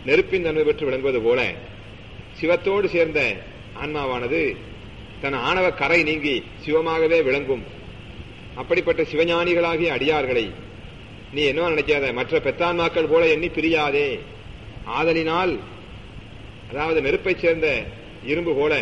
நெருப்பின் தன்மை பெற்று விளங்குவது போல சிவத்தோடு சேர்ந்த ஆன்மாவானது தன் ஆணவ கரை நீங்கி சிவமாகவே விளங்கும் அப்படிப்பட்ட சிவஞானிகளாகிய அடியார்களை நீ என்ன நினைக்காத மற்ற பெத்தான்மாக்கள் போல எண்ணி பிரியாதே ஆதலினால் அதாவது நெருப்பைச் சேர்ந்த இரும்பு போல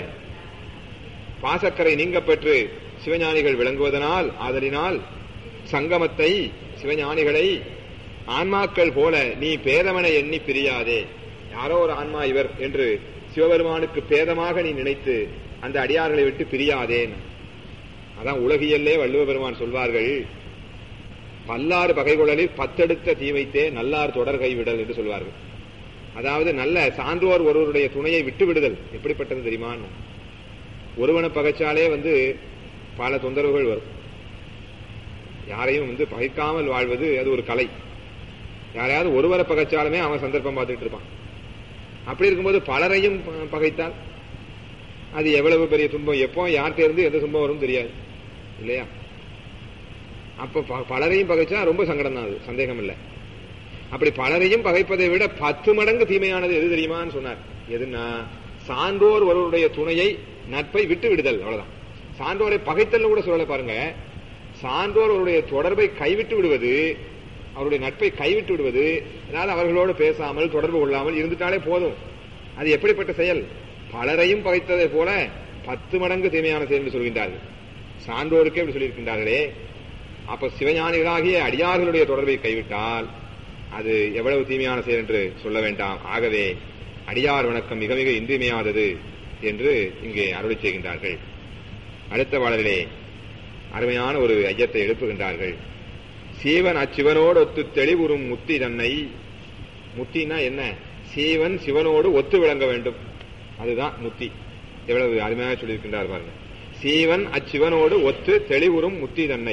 பாசக்கரை நீங்க பெற்று சிவஞானிகள் விளங்குவதனால் ஆதலினால் சங்கமத்தை சிவஞானிகளை ஆன்மாக்கள் போல நீ பேதமனை எண்ணி பிரியாதே யாரோ ஒரு ஆன்மா இவர் என்று சிவபெருமானுக்கு பேதமாக நீ நினைத்து அந்த அடியார்களை விட்டு பிரியாதேன் அதான் உலகியல்லே வள்ளுவ பெருமான் சொல்வார்கள் பல்லாறு பகைகுழலில் பத்தெடுத்த தீவைத்தே நல்லார் தொடர் கைவிடல் என்று சொல்வார்கள் அதாவது நல்ல சான்றோர் ஒருவருடைய துணையை விட்டு விடுதல் எப்படிப்பட்டது தெரியுமா ஒருவனை பகைச்சாலே வந்து பல தொந்தரவுகள் வரும் யாரையும் வந்து பகைக்காமல் வாழ்வது அது ஒரு கலை யாரையாவது ஒருவரை பகைச்சாலுமே அவன் சந்தர்ப்பம் பார்த்துட்டு இருப்பான் அப்படி இருக்கும்போது பலரையும் ப- பகைத்தால் அது எவ்வளவு பெரிய துன்பம் எப்போ யார்கிட்ட இருந்து எந்த துன்பம் வரும் தெரியாது இல்லையா அப்ப ப- பலரையும் பகைச்சா ரொம்ப சங்கடம் தான் அது சந்தேகம் இல்லை அப்படி பலரையும் பகைப்பதை விட பத்து மடங்கு தீமையானது எது தெரியுமான்னு சொன்னார் எதுன்னா சான்றோர் ஒருவருடைய துணையை நட்பை விட்டு விடுதல் அவ்வளவுதான் சான்றோரை பகைத்தல் கூட சொல்லல பாருங்க சான்றோர் அவருடைய தொடர்பை கைவிட்டு விடுவது அவருடைய நட்பை கைவிட்டு விடுவது அதாவது அவர்களோடு பேசாமல் தொடர்பு கொள்ளாமல் இருந்துட்டாலே போதும் அது எப்படிப்பட்ட செயல் பலரையும் பகைத்ததை போல பத்து மடங்கு தீமையான செயல் என்று சொல்கின்றார்கள் சான்றோருக்கே இப்படி சொல்லியிருக்கின்றார்களே அப்ப சிவஞானிகளாகிய அடியார்களுடைய தொடர்பை கைவிட்டால் அது எவ்வளவு தீமையான செயல் என்று சொல்ல வேண்டாம் ஆகவே அடியார் வணக்கம் மிக மிக இன்றியமையாதது என்று இங்கே அருளி செய்கின்றார்கள் அடுத்த பாடலிலே அருமையான ஒரு ஐயத்தை எழுப்புகின்றார்கள் சீவன் அச்சிவனோடு ஒத்து தெளிவுறும் முத்தி தன்னை முத்தினா என்ன சீவன் சிவனோடு ஒத்து விளங்க வேண்டும் அதுதான் முத்தி எவ்வளவு அருமையாக சொல்லியிருக்கின்றார் பாருங்க சீவன் அச்சிவனோடு ஒத்து தெளிவுறும் முத்தி தன்னை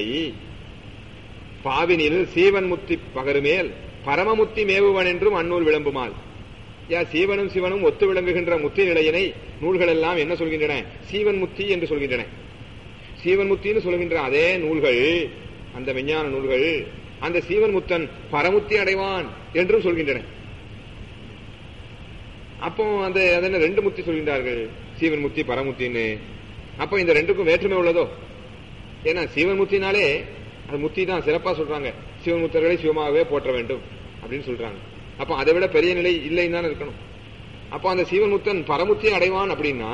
பாவினில் சீவன் முத்தி பகருமேல் பரமமுத்தி மேவுவன் என்றும் அந்நூல் விளம்புமால் யா சீவனும் சிவனும் ஒத்து விளங்குகின்ற முத்தி நிலையினை நூல்கள் எல்லாம் என்ன சொல்கின்றன சீவன் முத்தி என்று சொல்கின்றன சீவன் முத்தின்னு சொல்கின்ற அதே நூல்கள் அந்த விஞ்ஞான நூல்கள் அந்த சீவன் முத்தன் பரமுத்தி அடைவான் என்றும் சொல்கின்றன அப்போ அந்த அதென்ன ரெண்டு முத்தி சொல்கின்றார்கள் சீவன் முத்தி பரமுத்தின்னு அப்போ இந்த ரெண்டுக்கும் வேற்றுமை உள்ளதோ ஏன்னா சீவன் முத்தினாலே அது முத்தி தான் சிறப்பா சொல்றாங்க சிவன் முத்தர்களை சிவமாகவே போற்ற வேண்டும் அப்படின்னு சொல்றாங்க அப்போ அதை விட பெரிய நிலை இல்லைன்னு தானே இருக்கணும் அப்போ அந்த சீவன் முத்தன் பரமுத்தி அடைவான் அப்படின்னா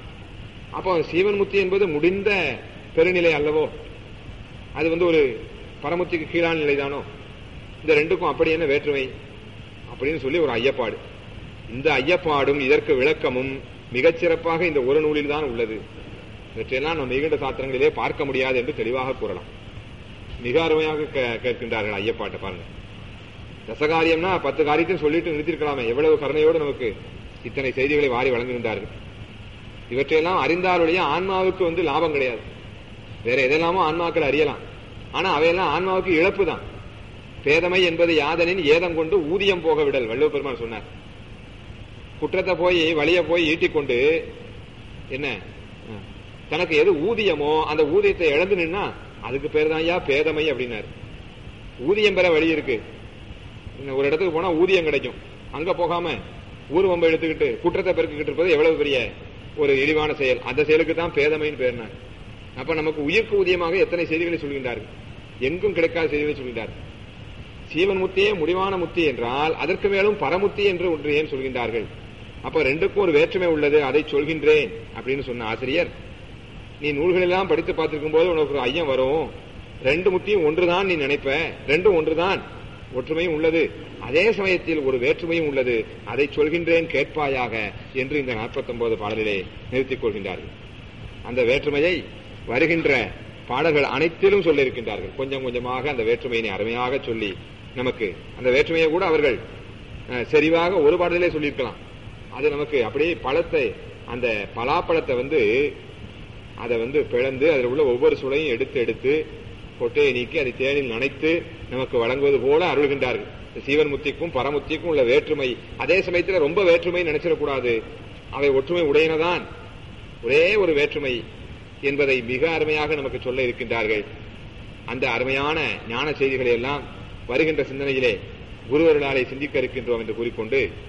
அப்போ சீவன் முத்தி என்பது முடிந்த பெருநிலை அல்லவோ அது வந்து ஒரு பரமுத்திக்கு கீழான நிலைதானோ இந்த ரெண்டுக்கும் அப்படி என்ன வேற்றுமை அப்படின்னு சொல்லி ஒரு ஐயப்பாடு இந்த ஐயப்பாடும் இதற்கு விளக்கமும் மிகச்சிறப்பாக இந்த ஒரு நூலில் தான் உள்ளது இவற்றையெல்லாம் நம்ம மிகுந்த சாத்திரங்களிலே பார்க்க முடியாது என்று தெளிவாக கூறலாம் மிக அருமையாக கே- கேட்கின்றார்கள் ஐயப்பாட்டை பாருங்க ரசகாரியம்னா பத்து காரியத்தையும் சொல்லிட்டு நிறுத்திருக்கலாமே எவ்வளவு கருணையோடு நமக்கு இத்தனை செய்திகளை வாரி வழங்குகின்றார்கள் இவற்றையெல்லாம் அறிந்தாருடைய ஆன்மாவுக்கு வந்து லாபம் கிடையாது வேற எதெல்லாமோ ஆன்மாக்கள் அறியலாம் ஆனா அவையெல்லாம் ஆன்மாவுக்கு இழப்பு தான் பேதமை என்பது யாதனின் ஏதம் கொண்டு ஊதியம் போக விடல் வள்ளுவ பெருமான் சொன்னார் குற்றத்தை போய் வழிய போய் ஈட்டிக்கொண்டு என்ன அஹ், தனக்கு எது ஊதியமோ அந்த ஊதியத்தை இழந்து நின்னா அதுக்கு பேர் தான் ஐயா பேதமை அப்படின்னாரு ஊதியம் பெற வழி இருக்கு இன்னும் ஒரு இடத்துக்கு போனா ஊதியம் கிடைக்கும் அங்க போகாம ஊர்வம்பை எடுத்துக்கிட்டு குற்றத்தை பெருக்கிக்கிட்டு இருப்பது எவ்வளவு பெரிய ஒரு இழிவான செயல் அந்த செயலுக்கு தான் பேதமைன்னு பேர்னார் அப்ப நமக்கு உயிர்க்கு ஊதியமாக எத்தனை செய்திகளை சொல்கின்றார்கள் எங்கும் கிடைக்காத செய்திகளை சொல்கின்றார்கள் சீவன் முத்தியே முடிவான முத்தி என்றால் அதற்கு மேலும் பரமுத்தி என்று ஒன்று ஏன் சொல்கின்றார்கள் அப்ப ரெண்டுக்கும் ஒரு வேற்றுமை உள்ளது அதை சொல்கின்றேன் அப்படின்னு சொன்ன ஆசிரியர் நீ நூல்கள் எல்லாம் படித்து பார்த்திருக்கும் போது உனக்கு ஒரு ஐயம் வரும் ரெண்டு முத்தியும் ஒன்றுதான் நீ நினைப்ப ரெண்டும் ஒன்றுதான் ஒற்றுமையும் உள்ளது அதே சமயத்தில் ஒரு வேற்றுமையும் உள்ளது அதை சொல்கின்றேன் கேட்பாயாக என்று இந்த 49 பாடலிலே நிறுத்திக் கொள்கின்றார்கள் அந்த வேற்றுமையை வருகின்ற பாடல்கள் அனைத்திலும் சொல்லியிருக்கின்றார்கள் கொஞ்சம் கொஞ்சமாக அந்த வேற்றுமையினை அருமையாக சொல்லி நமக்கு அந்த வேற்றுமையை கூட அவர்கள் அஹ், செறிவாக ஒரு பாடலிலே சொல்லியிருக்கலாம் அது நமக்கு அப்படியே பழத்தை அந்த பலாப்பழத்தை வந்து அதை வந்து பிளந்து அதில் உள்ள ஒவ்வொரு சுளையும் எடுத்து எடுத்து கொட்டையை நீக்கி அதை தேனில் நனைத்து நமக்கு வழங்குவது போல அருள்கின்றார்கள் இந்த சீவன் முத்திக்கும் பரமுத்திக்கும் உள்ள வேற்றுமை அதே சமயத்தில் ரொம்ப வேற்றுமை நினைச்சிடக்கூடாது அவை ஒற்றுமை உடையனதான் ஒரே ஒரு வேற்றுமை என்பதை மிக அருமையாக நமக்கு சொல்ல இருக்கின்றார்கள் அந்த அருமையான ஞான செய்திகளை எல்லாம் வருகின்ற சிந்தனையிலே குருவர்களாலே சிந்திக்க இருக்கின்றோம் என்று கூறிக்கொண்டு